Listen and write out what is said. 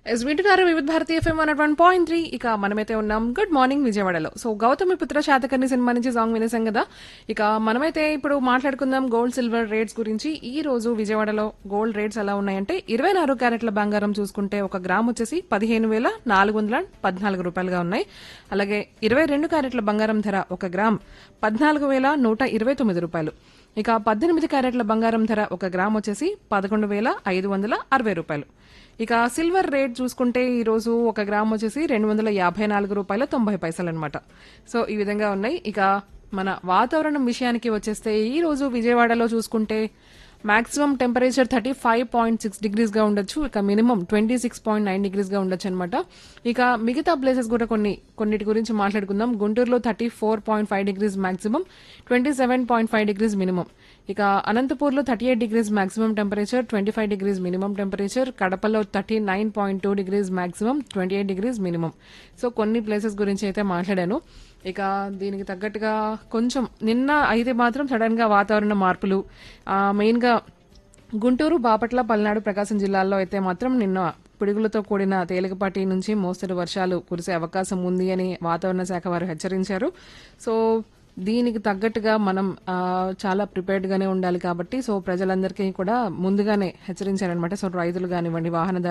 yes వింటున్నారు Vividh Bharati FM one one point three ఇక మనమైతే ఉన్నాం గుడ్ మార్నింగ్ విజయవాడలో సో గౌతమి పుత్ర శాతకర్ణి సినిమా నుంచి సాంగ్ వినేసాం కదా ఇక మనమైతే ఇప్పుడు మాట్లాడుకుందాం గోల్డ్ సిల్వర్ రేట్స్ గురించి ఈ రోజు విజయవాడలో గోల్డ్ రేట్స్ ఎలా ఉన్నాయంటే ఇరవై నాలుగు క్యారెట్ల బంగారం చూసుకుంటే ఒక గ్రామ్ వచ్చేసి పదిహేను వేల నాలుగు వందల పద్నాలుగు రూపాయలుగా ఉన్నాయి అలాగే ఇరవై రెండు క్యారెట్ల బంగారం ధర ఒక గ్రామ్ పద్నాలుగు వేల నూట ఇరవై తొమ్మిది రూపాయలు ఇక పద్దెనిమిది క్యారెట్ల బంగారం ధర ఒక గ్రామ్ వచ్చేసి పదకొండు వేల ఐదు వందల అరవై రూపాయలు ఇక సిల్వర్ రేట్ చూసుకుంటే ఈ రోజు ఒక గ్రామ్ వచ్చేసి రెండు వందల యాభై నాలుగు రూపాయల తొంభై పైసలు అనమాట సో ఈ విధంగా ఉన్నాయి ఇక మన వాతావరణం విషయానికి వచ్చేస్తే ఈ రోజు విజయవాడలో చూసుకుంటే maximum temperature thirty five point six degrees గా ఉండొచ్చు ఇక minimum twenty six point nine degrees గా ఉండొచ్చు అనమాట ఇక మిగతా ప్లేసెస్ కూడా కొన్ని కొన్నిటి గురించి మాట్లాడుకుందాం గుంటూరులో thirty four point five degrees maximum twenty seven point five degrees minimum ఇక అనంతపూర్లో thirty eight degrees maximum temperature twenty five degrees minimum temperature కడపలో thirty nine point two degrees maximum twenty eight degrees minimum so కొన్ని places గురించి అయితే మాట్లాడాను ఇక దీనికి తగ్గట్టుగా కొంచెం నిన్న అయితే మాత్రం సడన్ గా వాతావరణ మార్పులు మెయిన్ గా గుంటూరు బాపట్ల పల్నాడు ప్రకాశం జిల్లాల్లో అయితే మాత్రం నిన్న పిడుగులతో కూడిన తేలికపాటి నుంచి మోస్తరు వర్షాలు కురిసే అవకాశం ఉంది అని వాతావరణ శాఖ వారు హెచ్చరించారు సో దీనికి తగ్గట్టుగా మనం ఆ, చాలా ప్రిపేర్డ్ గానే ఉండాలి కాబట్టి సో ప్రజలందరికీ కూడా ముందుగానే హెచ్చరించారనమాట సో రైతులు కానివ్వండి వాహనదారులు